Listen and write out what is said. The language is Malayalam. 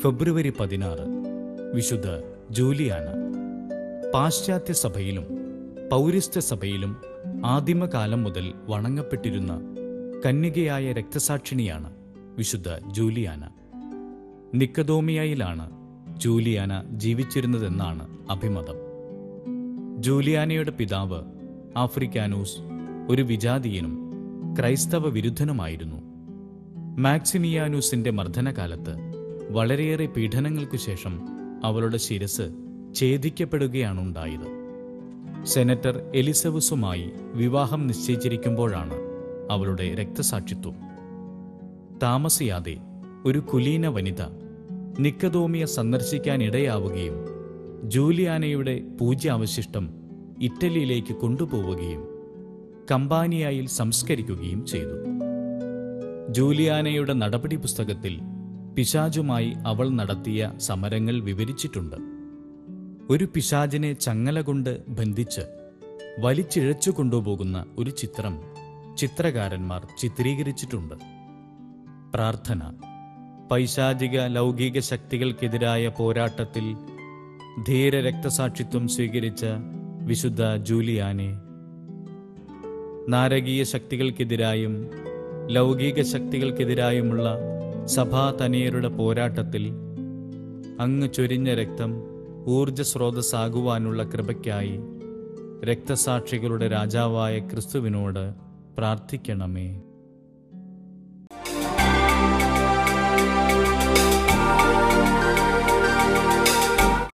ഫെബ്രുവരി പതിനാറ് വിശുദ്ധ ജൂലിയാന പാശ്ചാത്യ സഭയിലും പൗരസ്ത്യ സഭയിലും ആദിമകാലം മുതൽ വണങ്ങപ്പെട്ടിരുന്ന കന്യകയായ രക്തസാക്ഷിണിയാണ് വിശുദ്ധ ജൂലിയാന നിക്കതോമിയയിലാണ് ജൂലിയാന ജീവിച്ചിരുന്നതെന്നാണ് അഭിമതം ജൂലിയാനയുടെ പിതാവ് ആഫ്രിക്കാനൂസ് ഒരു വിജാതീയനും ക്രൈസ്തവ വിരുദ്ധനുമായിരുന്നു മാക്സിമിയാനൂസിന്റെ മർദ്ദനകാലത്ത് വളരെയേറെ പീഡനങ്ങൾക്കു ശേഷം അവളുടെ ശിരസ് ഛേദിക്കപ്പെടുകയാണുണ്ടായത് സെനറ്റർ എലിസബസുമായി വിവാഹം നിശ്ചയിച്ചിരിക്കുമ്പോഴാണ് അവളുടെ രക്തസാക്ഷിത്വം താമസിയാതെ ഒരു കുലീന വനിത നിക്കതോമിയ സന്ദർശിക്കാനിടയാവുകയും ജൂലിയാനയുടെ പൂജ്യാവശിഷ്ടം ഇറ്റലിയിലേക്ക് കൊണ്ടുപോവുകയും കമ്പാനിയായിൽ സംസ്കരിക്കുകയും ചെയ്തു ജൂലിയാനയുടെ നടപടി പുസ്തകത്തിൽ പിശാചുമായി അവൾ നടത്തിയ സമരങ്ങൾ വിവരിച്ചിട്ടുണ്ട് ഒരു പിശാചിനെ ചങ്ങല കൊണ്ട് ബന്ധിച്ച് വലിച്ചിഴച്ചു കൊണ്ടുപോകുന്ന ഒരു ചിത്രം ചിത്രകാരന്മാർ ചിത്രീകരിച്ചിട്ടുണ്ട് പ്രാർത്ഥന പൈശാചിക ലൗകിക ശക്തികൾക്കെതിരായ പോരാട്ടത്തിൽ ധീര രക്തസാക്ഷിത്വം സ്വീകരിച്ച വിശുദ്ധ ജൂലിയാനെ നാരകീയ ശക്തികൾക്കെതിരായും ലൗകിക ശക്തികൾക്കെതിരായുമുള്ള സഭാ തനിയരുടെ പോരാട്ടത്തിൽ അങ്ങ് ചൊരിഞ്ഞ രക്തം ഊർജസ്രോതസ്സാകുവാനുള്ള കൃപയ്ക്കായി രക്തസാക്ഷികളുടെ രാജാവായ ക്രിസ്തുവിനോട് പ്രാർത്ഥിക്കണമേ